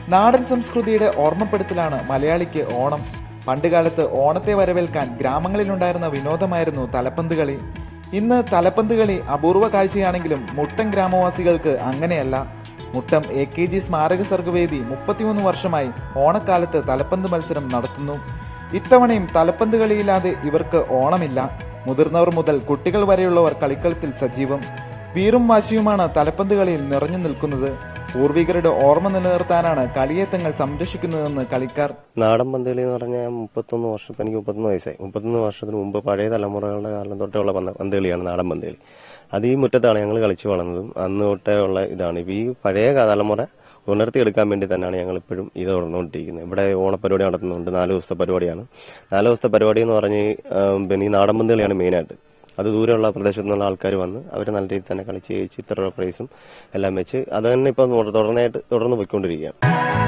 നാടൻ സംസ്കൃതിയുടെ ഓർമ്മപ്പെടുത്തലാണ് മലയാളിക്ക് ഓണം പണ്ടുകാലത്ത് ഓണത്തെ വരവേൽക്കാൻ ഗ്രാമങ്ങളിലുണ്ടായിരുന്ന വിനോദമായിരുന്നു തലപ്പന്ത് കളി ഇന്ന് തലപ്പന്ത് കളി അപൂർവ കാഴ്ചയാണെങ്കിലും മുട്ടം ഗ്രാമവാസികൾക്ക് അങ്ങനെയല്ല മുട്ടം എ കെ ജി സ്മാരക സർഗവേദി മുപ്പത്തിമൂന്ന് വർഷമായി ഓണക്കാലത്ത് തലപ്പന്ത് മത്സരം നടത്തുന്നു ഇത്തവണയും തലപ്പന്ത് കളിയില്ലാതെ ഇവർക്ക് ഓണമില്ല മുതിർന്നവർ മുതൽ കുട്ടികൾ വരെയുള്ളവർ കളിക്കളത്തിൽ സജീവം വീറും വാശിയുമാണ് തലപ്പന്ത് കളിയിൽ നിറഞ്ഞു നിൽക്കുന്നത് പൂർവികരുടെ ഓർമ്മ നിലനിർത്താനാണ് കളിയെ തങ്ങൾ സംരക്ഷിക്കുന്നതെന്ന് കളിക്കാർ നാടൻ പന്തകളി എന്ന് പറഞ്ഞാൽ മുപ്പത്തൊന്ന് വർഷം ഇപ്പം എനിക്ക് മുപ്പത്തൊന്ന് വയസ്സായി മുപ്പത്തൊന്ന് വർഷത്തിന് മുമ്പ് പഴയ തലമുറകളുടെ കാലം തൊട്ടുള്ള പന്ത പന്തകളിയാണ് നാടൻ പന്തകളി അത് ഈ മുറ്റത്താണ് ഞങ്ങൾ കളിച്ചു വളർന്നതും അന്ന് തൊട്ടേ ഉള്ള ഇതാണ് ഇപ്പം ഈ പഴയ തലമുറ ഉണർത്തിയെടുക്കാൻ വേണ്ടി തന്നെയാണ് ഞങ്ങൾ ഇപ്പോഴും ഇത് തുറന്നുകൊണ്ടിരിക്കുന്നത് ഇവിടെ ഓണപ്പരിപാടി നടത്തുന്നുണ്ട് നാല് ദിവസത്തെ പരിപാടിയാണ് നാല് ദിവസത്തെ പരിപാടി എന്ന് പറഞ്ഞ് ആം, പിന്നെ ഈ നാടൻ പന്തകളിയാണ് മെയിനായിട്ട് അത് ദൂരെയുള്ള പ്രദേശത്തു നിന്നുള്ള ആൾക്കാർ വന്ന് അവർ നല്ല രീതിയിൽ തന്നെ കളിച്ച് ജയിച്ച് ഇത്ര രൂപ പ്രൈസും എല്ലാം വെച്ച് അത് തന്നെ ഇപ്പം തുടർന്നായിട്ട് തുടർന്ന് പോയിക്കൊണ്ടിരിക്കുകയാണ്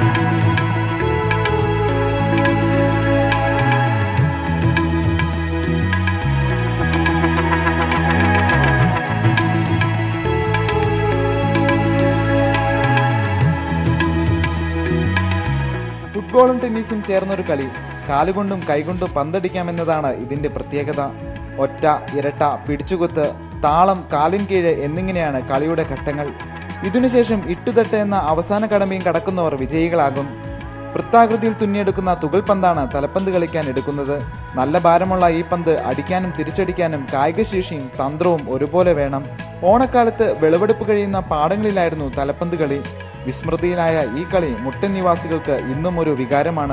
ഫുട്ബോളും ടെന്നീസും ചേർന്നൊരു കളി കാലുകൊണ്ടും കൈകൊണ്ടും പന്തടിക്കാമെന്നതാണ് ഇതിന്റെ പ്രത്യേകത ഒറ്റ ഇരട്ട പിടിച്ചുകുത്ത് താളം കാലിൻ കീഴ് എന്നിങ്ങനെയാണ് കളിയുടെ ഘട്ടങ്ങൾ ഇതിനുശേഷം ഇട്ടുതട്ട് എന്ന അവസാന കടമയും കടക്കുന്നവർ വിജയികളാകും വൃത്താകൃതിയിൽ തുന്നിയെടുക്കുന്ന തുകൽ പന്താണ് തലപ്പന്ത് കളിക്കാൻ എടുക്കുന്നത് നല്ല ഭാരമുള്ള ഈ പന്ത് അടിക്കാനും തിരിച്ചടിക്കാനും കായികശേഷിയും തന്ത്രവും ഒരുപോലെ വേണം ഓണക്കാലത്ത് വിളവെടുപ്പ് കഴിയുന്ന പാടങ്ങളിലായിരുന്നു തലപ്പന്ത് കളി വിസ്മൃതിയിലായ ഈ കളി മുട്ടൻ നിവാസികൾക്ക് ഇന്നും ഒരു വികാരമാണ്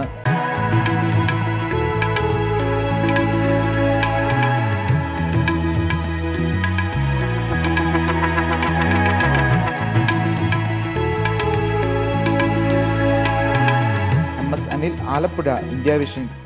M S Anil Alappuzha India vision